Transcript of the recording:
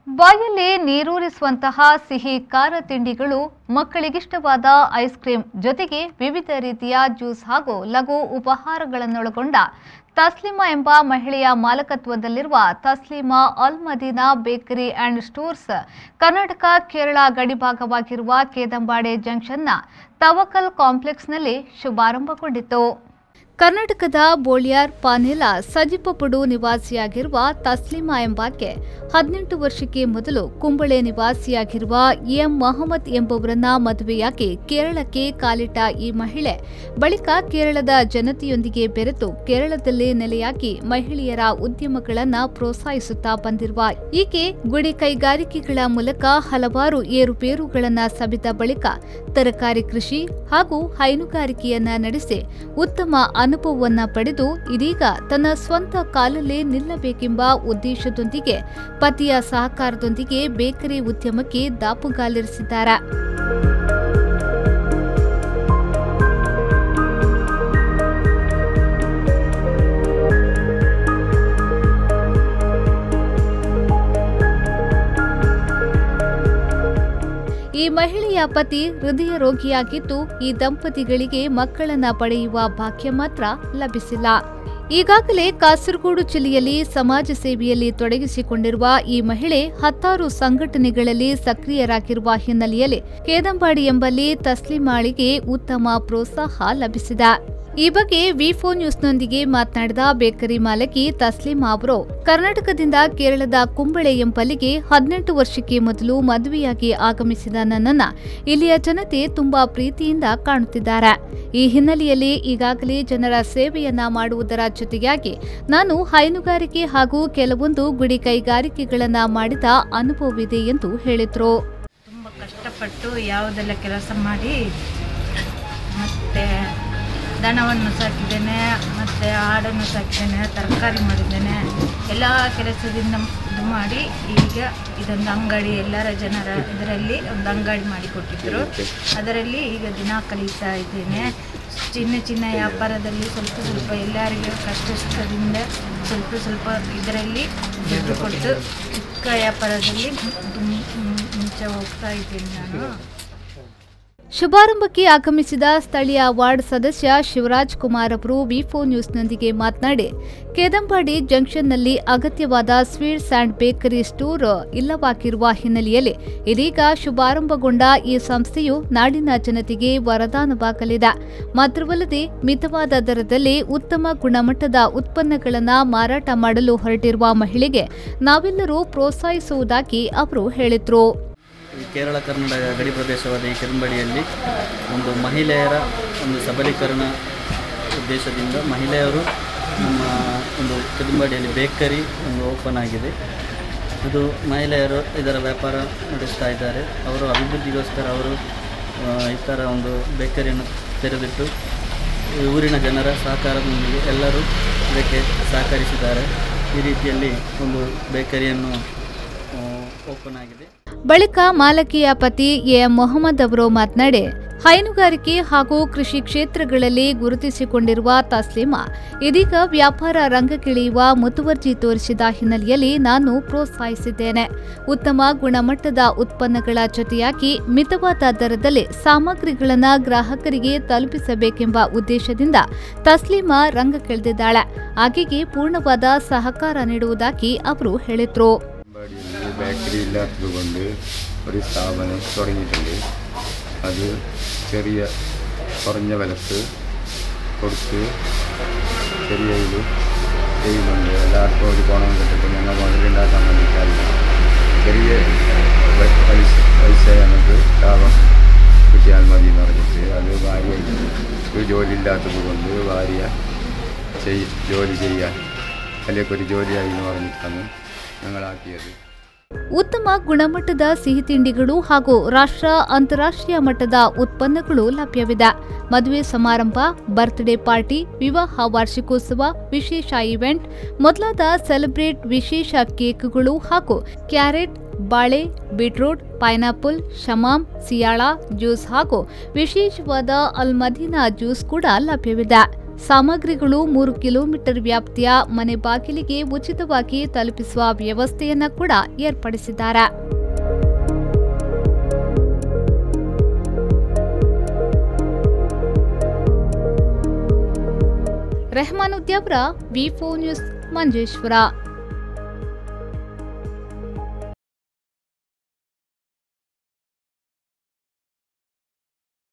ಬಾಯಲ್ಲಿ ನೀರೂರಿಸುವಂತಹ ಸಿಹಿ ಖಾರ ತಿಂಡಿಗಳು ಮಕ್ಕಳಿಗಿಷ್ಟವಾದ ಐಸ್ ಕ್ರೀಂ ಜೊತೆಗೆ ವಿವಿಧ ರೀತಿಯ ಜ್ಯೂಸ್ ಹಾಗೂ ಲಘು ಉಪಹಾರಗಳನ್ನೊಳಗೊಂಡ ತಸ್ಲಿಮಾ ಎಂಬ ಮಹಿಳೆಯ ಮಾಲಕತ್ವದಲ್ಲಿರುವ Taslima Al Madina bakery and stores Karnataka Kerala ಗಡಿಭಾಗವಾಗಿರುವ ಕೇದಂಬಾಡೆ ಜಂಕ್ಷನ್ನ ತವಕಲ್ ಕಾಂಪ್ಲೆಕ್ಸ್ನಲ್ಲಿ ಶುಭಾರಂಭಗೊಂಡಿತು ಕರ್ನಾಟಕದ ಬೋಳ್ಯಾರ್ ಪಾನೇಲ ಸಜಿಪಪುಡು ನಿವಾಸಿಯಾಗಿರುವ ತಸ್ಲಿಮಾ ಎಂಬಾಕೆ ಹದಿನೆಂಟು ವರ್ಷಕ್ಕೆ ಮೊದಲು ಕುಂಬಳೆ ನಿವಾಸಿಯಾಗಿರುವ ಎಂ ಮೊಹಮ್ಮದ್ ಎಂಬುವರನ್ನ ಮದುವೆಯಾಗಿ ಕೇರಳಕ್ಕೆ ಕಾಲಿಟ್ಟ ಈ ಮಹಿಳೆ ಬಳಿಕ ಕೇರಳದ ಜನತೆಯೊಂದಿಗೆ ಬೆರೆತು ಕೇರಳದಲ್ಲೇ ನೆಲೆಯಾಗಿ ಮಹಿಳೆಯರ ಉದ್ಯಮಗಳನ್ನ ಪ್ರೋತ್ಸಾಹಿಸುತ್ತಾ ಬಂದಿರುವ ಈಕೆ ಗುಡಿ ಕೈಗಾರಿಕೆಗಳ ಮೂಲಕ ಹಲವಾರು ಏರುಪೇರುಗಳನ್ನ ಸವಿದ ಬಳಿಕ ತರಕಾರಿ ಕೃಷಿ ಹಾಗೂ ಹೈನುಗಾರಿಕೆಯನ್ನ ನಡೆಸಿ ಉತ್ತಮ ಅನುಭವವನ್ನ ಪಡೆದು ಇದೀಗ ತನ್ನ ಸ್ವಂತ ಕಾಲಲ್ಲೇ ನಿಲ್ಲಬೇಕೆಂಬ ಉದ್ದೇಶದೊಂದಿಗೆ ಪತಿಯ ಸಹಕಾರದೊಂದಿಗೆ ಬೇಕರಿ ಉದ್ಯಮಕ್ಕೆ ದಾಪುಗಾಲಿರಿಸಿದ್ದಾರೆ ಈ ಮಹಿಳೆಯ ಪತಿ ಹೃದಯ ರೋಗಿಯಾಗಿದ್ದು ಈ ದಂಪತಿಗಳಿಗೆ ಮಕ್ಕಳನ್ನ ಪಡೆಯುವ ಭಾಗ್ಯ ಮಾತ್ರ ಲಭಿಸಿಲ್ಲ ಈಗಾಗಲೇ ಕಾಸರಗೋಡು ಜಿಲ್ಲೆಯಲ್ಲಿ ಸಮಾಜ ಸೇವೆಯಲ್ಲಿ ತೊಡಗಿಸಿಕೊಂಡಿರುವ ಈ ಮಹಿಳೆ ಹತ್ತಾರು ಸಂಘಟನೆಗಳಲ್ಲಿ ಸಕ್ರಿಯರಾಗಿರುವ ಹಿನ್ನೆಲೆಯಲ್ಲಿ ಕೇದಂಬಾಡಿ ಎಂಬಲ್ಲಿ ತಸ್ಲಿಮಾಳಿಗೆ ಉತ್ತಮ ಪ್ರೋತ್ಸಾಹ ಲಭಿಸಿದೆ ಈ ಬಗ್ಗೆ ವಿ ಫೋರ್ ನ್ಯೂಸ್ನೊಂದಿಗೆ ಮಾತನಾಡಿದ ಬೇಕರಿ ಮಾಲಕಿ ತಸ್ಲಿಮಾ ಅವರು ಕರ್ನಾಟಕದಿಂದ ಕೇರಳದ ಕುಂಬಳೆ ಎಂಬಲ್ಲಿಗೆ ಹದಿನೆಂಟು ವರ್ಷಕ್ಕೆ ಮೊದಲು ಮದುವೆಯಾಗಿ ಆಗಮಿಸಿದ ನನ್ನನ್ನ ಇಲ್ಲಿಯ ಜನತೆ ತುಂಬಾ ಪ್ರೀತಿಯಿಂದ ಕಾಣುತ್ತಿದ್ದಾರೆ ಈ ಹಿನ್ನೆಲೆಯಲ್ಲಿ ಈಗಾಗಲೇ ಜನರ ಸೇವೆಯನ್ನ ಮಾಡುವುದರ ಜೊತೆಯಾಗಿ ನಾನು ಹೈನುಗಾರಿಕೆ ಹಾಗೂ ಕೆಲವೊಂದು ಗುಡಿ ಕೈಗಾರಿಕೆಗಳನ್ನ ಮಾಡಿದ ಅನುಭವವಿದೆ ಎಂದು ಹೇಳಿದ್ರು ತುಂಬ ಕಷ್ಟಪಟ್ಟು ಯಾವುದೆಲ್ಲ ಕೆಲಸ ಮಾಡಿ ಮತ್ತು ದನವನ್ನು ಸಾಕಿದ್ದೇನೆ ಮತ್ತು ಆಡನ್ನು ಸಾಕಿದ್ದೇನೆ ತರಕಾರಿ ಮಾಡಿದ್ದೇನೆ ಎಲ್ಲ ಕೆಲಸದಿಂದ ಇದು ಮಾಡಿ ಈಗ ಇದೊಂದು ಅಂಗಡಿ ಎಲ್ಲರ ಜನರ ಇದರಲ್ಲಿ ಒಂದು ಅಂಗಡಿ ಮಾಡಿಕೊಟ್ಟಿದ್ದರು ಅದರಲ್ಲಿ ಈಗ ದಿನ ಕಳೀತಾ ಇದ್ದೇನೆ ಚಿನ್ನ ಚಿನ್ನ ವ್ಯಾಪಾರದಲ್ಲಿ ಸ್ವಲ್ಪ ಸ್ವಲ್ಪ ಎಲ್ಲರಿಗೂ ಕಷ್ಟ ಸುಖದಿಂದ ಸ್ವಲ್ಪ ಸ್ವಲ್ಪ ಇದರಲ್ಲಿ ದುಡ್ಡು ಕೊಟ್ಟು ಚಿಕ್ಕ ವ್ಯಾಪಾರದಲ್ಲಿ ಮುಂ- ಮುಂ- ಮುಂಚೆ ಹೋಗ್ತಾ ಇದ್ದೀನಿ ನಾನು ಶುಭಾರಂಭಕ್ಕೆ ಆಗಮಿಸಿದ ಸ್ಥಳೀಯ ವಾರ್ಡ್ ಸದಸ್ಯ ಶಿವರಾಜ್ ಕುಮಾರ್ ಅವರು ವಿಫೋ ನ್ಯೂಸ್ನೊಂದಿಗೆ ಮಾತನಾಡಿ ಕೇದಂಬಾಡಿ ಜಂಕ್ಷನ್ನಲ್ಲಿ ಅಗತ್ಯವಾದ ಸ್ವೀಟ್ಸ್ ಆ್ಯಂಡ್ ಬೇಕರಿ ಸ್ಟೋರ್ ಇಲ್ಲವಾಗಿರುವ ಹಿನ್ನೆಲೆಯಲ್ಲಿ ಇದೀಗ ಶುಭಾರಂಭಗೊಂಡ ಈ ಸಂಸ್ಥೆಯು ನಾಡಿನ ಜನತೆಗೆ ವರದಾನವಾಗಲಿದೆ ಮಾತ್ರವಲ್ಲದೆ ಮಿತವಾದ ದರದಲ್ಲಿ ಉತ್ತಮ ಗುಣಮಟ್ಟದ ಉತ್ಪನ್ನಗಳನ್ನು ಮಾರಾಟ ಮಾಡಲು ಹೊರಟಿರುವ ಮಹಿಳೆಗೆ ನಾವೆಲ್ಲರೂ ಪ್ರೋತ್ಸಾಹಿಸುವುದಾಗಿ ಅವರು ಹೇಳಿದ್ರು ಈ ಕೇರಳ ಕರ್ನಾಟಕ ಗಡಿ ಪ್ರದೇಶವಾದ ಈ ಕೆರಂಬಡಿಯಲ್ಲಿ ಒಂದು ಮಹಿಳೆಯರ ಒಂದು ಸಬಲೀಕರಣ ಉದ್ದೇಶದಿಂದ ಮಹಿಳೆಯರು ನಮ್ಮ ಒಂದು ಕೆದಂಬಡಿಯಲ್ಲಿ ಬೇಕರಿ ಒಂದು ಓಪನ್ ಆಗಿದೆ ಇದು ಮಹಿಳೆಯರು ಇದರ ವ್ಯಾಪಾರ ನಡೆಸ್ತಾ ಇದ್ದಾರೆ ಅವರು ಅಭಿವೃದ್ಧಿಗೋಸ್ಕರ ಅವರು ಆ, ಈ ಥರ ಒಂದು ಬೇಕರಿಯನ್ನು ತೆರೆದಿಟ್ಟು ಈ ಊರಿನ ಜನರ ಸಹಕಾರದೊಂದಿಗೆ ಎಲ್ಲರೂ ಇದಕ್ಕೆ ಸಹಕರಿಸಿದ್ದಾರೆ ಈ ರೀತಿಯಲ್ಲಿ ಒಂದು ಬೇಕರಿಯನ್ನು ಓಪನ್ ಆಗಿದೆ ಬಳಿಕ ಮಾಲಕಿಯ ಪತಿ ಎಂ ಮೊಹಮ್ಮದ್ ಅವರು ಮಾತನಾಡಿ ಹೈನುಗಾರಿಕೆ ಹಾಗೂ ಕೃಷಿ ಕ್ಷೇತ್ರಗಳಲ್ಲಿ ಗುರುತಿಸಿಕೊಂಡಿರುವ ತಸ್ಲಿಮಾ ಇದೀಗ ವ್ಯಾಪಾರ ರಂಗಕ್ಕಿಳಿಯುವ ಮುತುವರ್ಜಿ ತೋರಿಸಿದ ಹಿನ್ನೆಲೆಯಲ್ಲಿ ನಾನು ಪ್ರೋತ್ಸಾಹಿಸಿದ್ದೇನೆ ಉತ್ತಮ ಗುಣಮಟ್ಟದ ಉತ್ಪನ್ನಗಳ ಜೊತೆಯಾಗಿ ಮಿತವಾದ ದರದಲ್ಲಿ ಸಾಮಗ್ರಿಗಳನ್ನು ಗ್ರಾಹಕರಿಗೆ ತಲುಪಿಸಬೇಕೆಂಬ ಉದ್ದೇಶದಿಂದ ತಸ್ಲಿಮಾ ರಂಗಕ್ಕಿಳಿದಿದ್ದಾಳೆ ಆಕೆಗೆ ಪೂರ್ಣವಾದ ಸಹಕಾರ ನೀಡುವುದಾಗಿ ಅವರು ಹೇಳಿದ್ರು അമ്പാടിയിൽ ബേക്കറി ഇല്ലാത്തത് കൊണ്ട് ഒരു സ്ഥാപനം തുടങ്ങിയിട്ടുണ്ട് അത് ചെറിയ കുറഞ്ഞ വിലക്ക് കൊടുത്ത് ചെറിയ ഇത് ചെയ്യുന്നുണ്ട് എല്ലാവർക്കും ഒരു പണം കിട്ടിട്ട് ഞങ്ങൾ മുതലുണ്ടാക്കാൻ വേണ്ടിയിട്ടല്ല ചെറിയ പ- പൈസ പൈസ നമുക്ക് ലാഭം കിട്ടിയാൽ മതി എന്ന് പറഞ്ഞിട്ട് അത് ഭാര്യ ഒരു ജോലി ഇല്ലാത്തത് കൊണ്ട് ഭാര്യ ചെയ് ജോലി ചെയ്യാൻ അല്ലെങ്കിൽ ഒരു ജോലിയായി എന്ന് പറഞ്ഞിട്ടാണ് ഞങ്ങളാക്കിയത് ಉತ್ತಮ ಗುಣಮಟ್ಟದ ಸಿಹಿ ತಿಂಡಿಗಳು ಹಾಗೂ ರಾಷ್ಟ್ರ ಅಂತಾರಾಷ್ಟ್ರೀಯ ಮಟ್ಟದ ಉತ್ಪನ್ನಗಳು ಲಭ್ಯವಿದೆ ಮದುವೆ ಸಮಾರಂಭ ಬರ್ತ್ಡೇ ಪಾರ್ಟಿ ವಿವಾಹ ವಾರ್ಷಿಕೋತ್ಸವ ವಿಶೇಷ ಇವೆಂಟ್ ಮೊದಲಾದ ಸೆಲೆಬ್ರೇಟ್ ವಿಶೇಷ ಕೇಕ್ಗಳು ಹಾಗೂ ಕ್ಯಾರೆಟ್ ಬಾಳೆ ಬೀಟ್ರೂಟ್ ಪೈನಾಪಲ್ ಶಮಾಮ್ ಸಿಯಾಳ ಜ್ಯೂಸ್ ಹಾಗೂ ವಿಶೇಷವಾದ ಅಲ್ ಮದೀನಾ ಜ್ಯೂಸ್ ಕೂಡ ಲಭ್ಯವಿದೆ ಸಾಮಗ್ರಿಗಳು ಮೂರು ಕಿಲೋಮೀಟರ್ ವ್ಯಾಪ್ತಿಯ ಮನೆ ಬಾಗಿಲಿಗೆ ಉಚಿತವಾಗಿ ತಲುಪಿಸುವ ವ್ಯವಸ್ಥೆಯನ್ನ ಕೂಡ ಏರ್ಪಡಿಸಿದ್ದಾರೆ ರೆಹಮಾನ್ ಉದ್ಯಾವರ ವಿ ನ್ಯೂಸ್ ಮಂಜೇಶ್ವರ